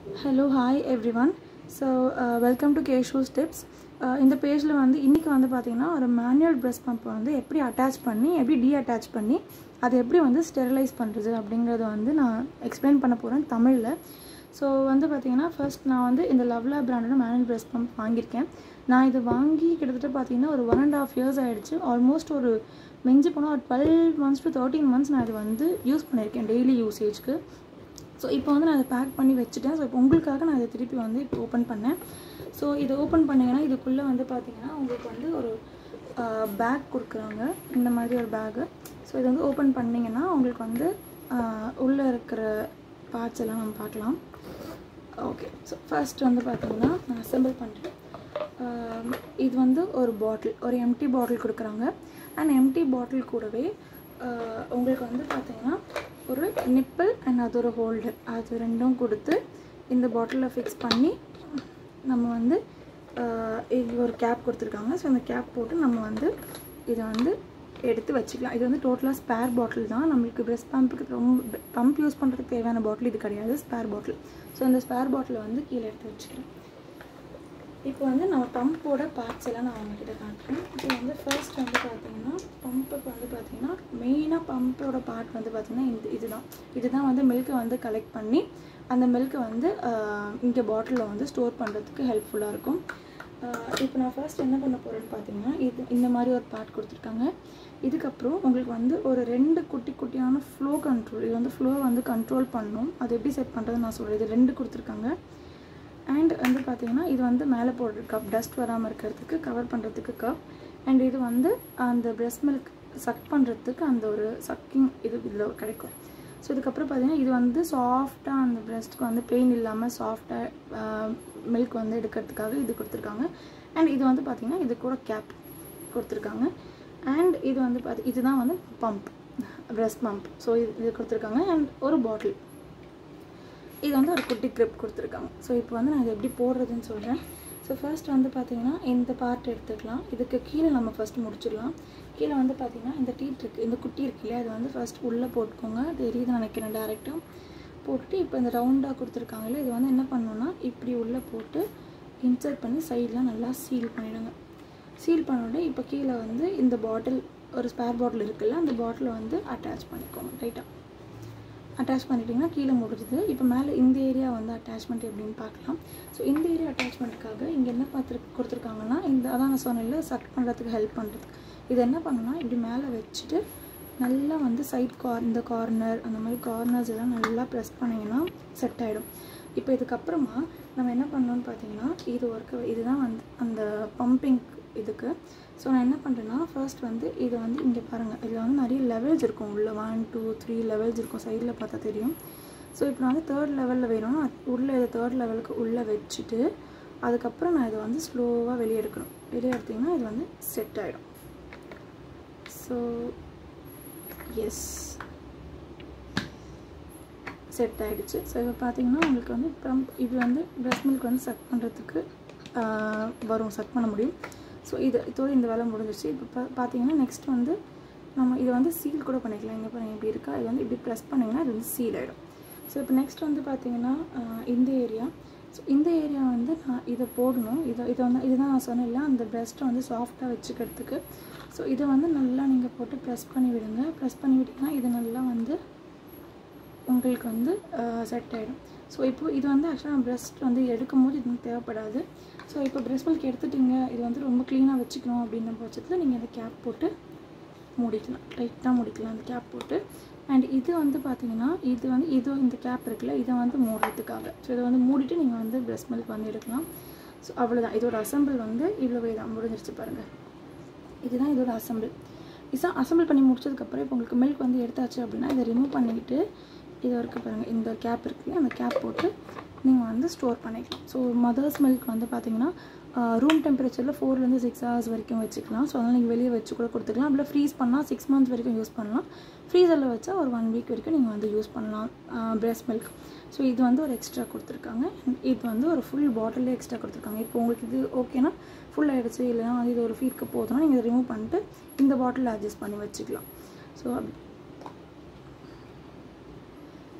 hello hi everyone so welcome to கேஷூஸ் tips இந்த பேஜில் வந்து இன்றைக்கி வந்து பார்த்திங்கன்னா ஒரு மேனுவல் ப்ரெஸ் பம்பை வந்து எப்படி அட்டாச் பண்ணி எப்படி டீ அட்டாச் பண்ணி அதை எப்படி வந்து ஸ்டெரிலைஸ் பண்ணுறது அப்படிங்கிறத வந்து நான் எக்ஸ்பிளைன் பண்ண போகிறேன் தமிழில் ஸோ வந்து பார்த்திங்கன்னா ஃபர்ஸ்ட் நான் வந்து இந்த லவ்லா பிராண்டோட மேனுவல் ப்ரெஸ் பம்ப் வாங்கியிருக்கேன் நான் இது வாங்கி கிட்டத்தட்ட பார்த்தீங்கன்னா ஒரு ஒன் அண்ட் ஆஃப் இயர்ஸ் ஆகிடுச்சு ஆல்மோஸ்ட் ஒரு மிஞ்சி போனால் ஒரு twelve months to thirteen months நான் இது வந்து யூஸ் பண்ணியிருக்கேன் டெய்லி யூசேஜ்க்கு ஸோ இப்போ வந்து நான் அதை பேக் பண்ணி வச்சுட்டேன் ஸோ இப்போ உங்களுக்காக நான் இதை திருப்பி வந்து இப்போ ஓப்பன் பண்ணேன் ஸோ இதை ஓப்பன் பண்ணிங்கன்னா இதுக்குள்ளே வந்து பார்த்தீங்கன்னா உங்களுக்கு வந்து ஒரு பேக் கொடுக்குறாங்க இந்த மாதிரி ஒரு பேகு ஸோ இதை வந்து ஓப்பன் பண்ணிங்கன்னா உங்களுக்கு வந்து உள்ளே இருக்கிற பார்ட்ஸ் எல்லாம் நம்ம பார்க்கலாம் ஓகே ஸோ ஃபர்ஸ்ட் வந்து பார்த்தீங்கன்னா நான் அசம்பிள் பண்ணுறேன் இது வந்து ஒரு பாட்டில் ஒரு எம்டி பாட்டில் கொடுக்குறாங்க அண்ட் எம்டி பாட்டில் கூடவே உங்களுக்கு வந்து பார்த்தீங்கன்னா ஒரு நிப்பிள் அண்ட் அது ஒரு ஹோல்டர் அது ரெண்டும் கொடுத்து இந்த பாட்டிலில் ஃபிக்ஸ் பண்ணி நம்ம வந்து இது ஒரு கேப் கொடுத்துருக்காங்க ஸோ இந்த கேப் போட்டு நம்ம வந்து இதை வந்து எடுத்து வச்சுக்கலாம் இது வந்து டோட்டலாக ஸ்பேர் பாட்டில் தான் நம்மளுக்கு ப்ரெஸ் பம்புக்கு ரொம்ப பம்ப் யூஸ் பண்ணுறதுக்கு தேவையான பாட்டில் இது கிடையாது ஸ்பேர் பாட்டில் ஸோ இந்த ஸ்பேர் பாட்டிலை வந்து கீழே எடுத்து வச்சுக்கிறேன் இப்போ வந்து நம்ம பம்போட பார்ட்ஸ் எல்லாம் நான் அவங்கக்கிட்ட காட்டுறேன் இப்போ வந்து ஃபர்ஸ்ட் வந்து பார்த்தீங்கன்னா பம்புக்கு வந்து பார்த்தீங்கன்னா மெயினாக பம்போட பார்ட் வந்து பார்த்திங்கன்னா இந்த இதுதான் இதுதான் வந்து மில்கை வந்து கலெக்ட் பண்ணி அந்த மில்கை வந்து இங்கே பாட்டிலில் வந்து ஸ்டோர் பண்ணுறதுக்கு ஹெல்ப்ஃபுல்லாக இருக்கும் இப்போ நான் ஃபர்ஸ்ட் என்ன பண்ண போகிறேன்னு பார்த்தீங்கன்னா இது இந்த மாதிரி ஒரு பார்ட் கொடுத்துருக்காங்க இதுக்கப்புறம் உங்களுக்கு வந்து ஒரு ரெண்டு குட்டி குட்டியான ஃப்ளோ கண்ட்ரோல் இது வந்து ஃப்ளோ வந்து கண்ட்ரோல் பண்ணணும் அது எப்படி செட் பண்ணுறதுன்னு நான் சொல்கிறேன் இது ரெண்டு கொடுத்துருக்காங்க அண்ட் வந்து பார்த்திங்கன்னா இது வந்து மேலே போடுற கப் டஸ்ட் வராமல் இருக்கிறதுக்கு கவர் பண்ணுறதுக்கு கப் அண்ட் இது வந்து அந்த பிரெஸ்ட் மில்க் சக் பண்ணுறதுக்கு அந்த ஒரு சக்கிங் இது இதில் கிடைக்கும் ஸோ இதுக்கப்புறம் பார்த்திங்கன்னா இது வந்து சாஃப்டாக அந்த பிரெஸ்ட்டுக்கு வந்து பெயின் இல்லாமல் சாஃப்டாக மில்க் வந்து எடுக்கிறதுக்காக இது கொடுத்துருக்காங்க அண்ட் இது வந்து பார்த்திங்கன்னா இது கூட கேப் கொடுத்துருக்காங்க அண்ட் இது வந்து பார்த்து இதுதான் வந்து பம்ப் பிரெஸ்ட் பம்ப் ஸோ இது இது கொடுத்துருக்காங்க அண்ட் ஒரு பாட்டில் இது வந்து ஒரு குட்டி க்ரிப் கொடுத்துருக்காங்க ஸோ இப்போ வந்து நான் இது எப்படி போடுறதுன்னு சொல்கிறேன் ஸோ ஃபர்ஸ்ட் வந்து பார்த்திங்கன்னா இந்த பார்ட் எடுத்துக்கலாம் இதுக்கு கீழே நம்ம ஃபஸ்ட் முடிச்சிடலாம் கீழே வந்து பார்த்திங்கன்னா இந்த டீட் இருக்குது இந்த குட்டி இருக்கு இல்லையா அது வந்து ஃபஸ்ட் உள்ளே போட்டுக்கோங்க தெரியுது நினைக்கிறேன் டேரெக்டாக போட்டுட்டு இப்போ இந்த ரவுண்டாக கொடுத்துருக்காங்களே இது வந்து என்ன பண்ணணுன்னா இப்படி உள்ளே போட்டு இன்சர்ட் பண்ணி சைடில் நல்லா சீல் பண்ணிவிடுங்க சீல் பண்ணிவிட்டு இப்போ கீழே வந்து இந்த பாட்டில் ஒரு ஸ்பேர் பாட்டில் இருக்குல்ல அந்த பாட்டிலை வந்து அட்டாச் பண்ணிக்கோங்க ரைட்டாக அட்டாச் பண்ணிட்டிங்கன்னா கீழே முடிஞ்சுது இப்போ மேலே இந்த ஏரியா வந்து அட்டாச்மெண்ட் எப்படின்னு பார்க்கலாம் ஸோ இந்த ஏரியா அட்டாச்மெண்ட்டுக்காக இங்கே என்ன பார்த்து கொடுத்துருக்காங்கன்னா இந்த அதான் நான் சொன்னேன்ல சக் பண்ணுறதுக்கு ஹெல்ப் பண்ணுறதுக்கு இது என்ன பண்ணணும்னா இப்படி மேலே வச்சுட்டு நல்லா வந்து சைட் கார் இந்த கார்னர் அந்த மாதிரி கார்னர்ஸ் எல்லாம் நல்லா ப்ரெஸ் பண்ணிங்கன்னா செட் ஆகிடும் இப்போ இதுக்கப்புறமா நம்ம என்ன பண்ணோன்னு பார்த்தீங்கன்னா இது ஒர்க்கு இதுதான் வந்து அந்த பம்பிங் இதுக்கு ஸோ நான் என்ன பண்ணுறேன்னா ஃபர்ஸ்ட் வந்து இது வந்து இங்கே பாருங்கள் இதில் வந்து நிறைய லெவல்ஸ் இருக்கும் உள்ளே ஒன் டூ த்ரீ லெவல்ஸ் இருக்கும் சைடில் பார்த்தா தெரியும் ஸோ இப்போ நான் வந்து தேர்ட் லெவலில் வேணும்னா உள்ளே இதை தேர்ட் லெவலுக்கு உள்ளே வச்சுட்டு அதுக்கப்புறம் நான் இதை வந்து ஸ்லோவாக வெளியே எடுக்கணும் வெளியே எடுத்திங்கன்னா இது வந்து செட் ஆகிடும் ஸோ எஸ் செட் ஆகிடுச்சு ஸோ இப்போ பார்த்தீங்கன்னா உங்களுக்கு வந்து பம்ப் இது வந்து ப்ரெஸ் மில்க் வந்து சக் பண்ணுறதுக்கு வரும் சக் பண்ண முடியும் ஸோ இது இதோட இந்த வேலை முடிஞ்சிச்சு இப்போ பா பார்த்தீங்கன்னா நெக்ஸ்ட் வந்து நம்ம இதை வந்து சீல் கூட பண்ணிக்கலாம் இங்கே பாருங்கள் இப்படி இருக்கா இது வந்து இப்படி ப்ரெஸ் பண்ணிங்கன்னா இது வந்து சீல் ஆகிடும் ஸோ இப்போ நெக்ஸ்ட் வந்து பார்த்தீங்கன்னா இந்த ஏரியா ஸோ இந்த ஏரியா வந்து நான் இதை போடணும் இதை இதை வந்து இதுதான் நான் சொன்னேன்ல அந்த ப்ரெஸ்ட்டை வந்து சாஃப்டாக வச்சுக்கிறதுக்கு ஸோ இதை வந்து நல்லா நீங்கள் போட்டு ப்ரெஸ் பண்ணி விடுங்க ப்ரெஸ் பண்ணி விட்டிங்கன்னா இது நல்லா வந்து உங்களுக்கு வந்து செட் ஆகிடும் ஸோ இப்போ இது வந்து ஆக்சுவலாக ப்ரெஸ்ட் வந்து எடுக்கும் போது இது தேவைப்படாது ஸோ இப்போ ப்ரெஸ் மில்க் எடுத்துட்டிங்க இது வந்து ரொம்ப க்ளீனாக வச்சுக்கணும் அப்படின்ற பட்சத்தில் நீங்கள் இந்த கேப் போட்டு மூடிக்கலாம் லைட்டாக மூடிக்கலாம் அந்த கேப் போட்டு அண்ட் இது வந்து பார்த்தீங்கன்னா இது வந்து இது இந்த கேப் இருக்குல்ல இதை வந்து மூடுறதுக்காக ஸோ இதை வந்து மூடிட்டு நீங்கள் வந்து ப்ரெஸ் மில்க் வந்து எடுக்கலாம் ஸோ அவ்வளோதான் இதோட அசம்பிள் வந்து இவ்வளோவே தான் முடிஞ்சிருச்சு பாருங்கள் இதுதான் இதோட அசம்பிள் இதான் அசம்பிள் பண்ணி முடிச்சதுக்கப்புறம் இப்போ உங்களுக்கு மில்க் வந்து எடுத்தாச்சு அப்படின்னா இதை ரிமூவ் பண்ணிக்கிட்டு இது வரைக்கும் பாருங்கள் இந்த கேப் இருக்குல்ல அந்த கேப் போட்டு நீங்கள் வந்து ஸ்டோர் பண்ணிக்கலாம் ஸோ மதர்ஸ் மில்க் வந்து பார்த்தீங்கன்னா ரூம் டெம்பரேச்சரில் ஃபோர்லேருந்து சிக்ஸ் ஹவர்ஸ் வரைக்கும் வச்சுக்கலாம் ஸோ அதனால் நீங்கள் வெளியே வச்சு கூட கொடுத்துக்கலாம் அப்படியே ஃப்ரீஸ் பண்ணால் சிக்ஸ் மந்த்ஸ் வரைக்கும் யூஸ் பண்ணலாம் ஃப்ரீசரில் வச்சா ஒரு ஒன் வீக் வரைக்கும் நீங்கள் வந்து யூஸ் பண்ணலாம் பிரெஸ்ட் மில்க் ஸோ இது வந்து ஒரு எக்ஸ்ட்ரா கொடுத்துருக்காங்க இது வந்து ஒரு ஃபுல் பாட்டிலே எக்ஸ்ட்ரா கொடுத்துருக்காங்க இப்போ உங்களுக்கு இது ஓகேனா ஃபுல் ஆகிடுச்சு இல்லைனா வந்து இது ஒரு ஃபீட்க்கு போதுன்னா நீங்கள் இதை ரிமூவ் பண்ணிட்டு இந்த பாட்டில் அட்ஜஸ்ட் பண்ணி வச்சுக்கலாம் ஸோ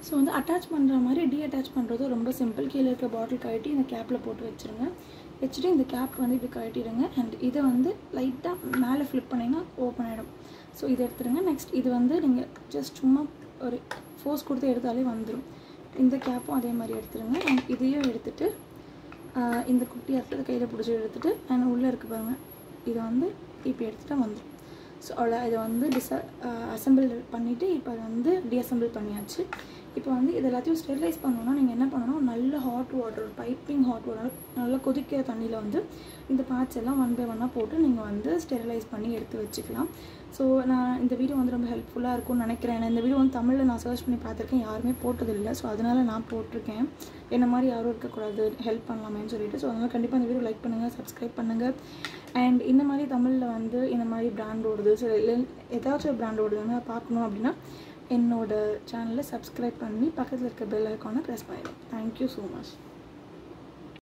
ஸோ வந்து அட்டாச் பண்ணுற மாதிரி டீ அட்டாச் பண்ணுறது ரொம்ப சிம்பிள் கீழே இருக்க பாட்டில் கழட்டி இந்த கேப்பில் போட்டு வச்சுருங்க வச்சுட்டு இந்த கேப் வந்து இப்படி கழட்டிடுங்க அண்ட் இதை வந்து லைட்டாக மேலே ஃப்ளிப் பண்ணிங்கன்னா ஓப்பன் ஆகிடும் ஸோ இதை எடுத்துடுங்க நெக்ஸ்ட் இது வந்து நீங்கள் ஜஸ்ட் சும்மா ஒரு ஃபோர்ஸ் கொடுத்து எடுத்தாலே வந்துடும் இந்த கேப்பும் அதே மாதிரி எடுத்துடுங்க அண்ட் இதையும் எடுத்துகிட்டு இந்த குட்டி இடத்துல கையில் பிடிச்சி எடுத்துகிட்டு அண்ட் உள்ளே இருக்க பாருங்கள் இதை வந்து இப்போ எடுத்துகிட்டு வந்துடும் ஸோ அவ்வளோ இதை வந்து டிச அசம்பிள் பண்ணிவிட்டு இப்போ அதை வந்து டிஅசம்பிள் பண்ணியாச்சு இப்போ வந்து இது எல்லாத்தையும் ஸ்டெரிலைஸ் பண்ணணும்னா நீங்கள் என்ன பண்ணணும் நல்ல hot water piping hot water நல்லா கொதிக்கிற தண்ணியில் வந்து இந்த பார்ட்ஸ் எல்லாம் ஒன் பை ஒன்னாக போட்டு நீங்கள் வந்து ஸ்டெரிலைஸ் பண்ணி எடுத்து வச்சுக்கலாம் ஸோ நான் இந்த வீடியோ வந்து ரொம்ப ஹெல்ப்ஃபுல்லாக இருக்கும்னு நினைக்கிறேன் ஏன்னா இந்த வீடியோ வந்து தமிழில் நான் சர்ச் பண்ணி பார்த்துருக்கேன் யாருமே போட்டதில்லை ஸோ அதனால் நான் போட்டிருக்கேன் என்ன மாதிரி யாரும் இருக்கக்கூடாது ஹெல்ப் பண்ணலாமேன்னு சொல்லிட்டு ஸோ அதனால் கண்டிப்பாக இந்த வீடியோ லைக் பண்ணுங்கள் சப்ஸ்கிரைப் பண்ணுங்கள் அண்ட் இந்த மாதிரி தமிழில் வந்து இந்த மாதிரி பிராண்ட் ஓடுது ஸோ இல்லை ஏதாச்சும் ஒரு பிராண்ட் ஓடுதுன்னு பார்க்கணும் அப்படின்னா என்னோட சேனலை சப்ஸ்கிரைப் பண்ணி பக்கத்தில் இருக்க பெல் ஐக்கானை ப்ரெஸ் பண்ணிடுங்க தேங்க்யூ ஸோ மச்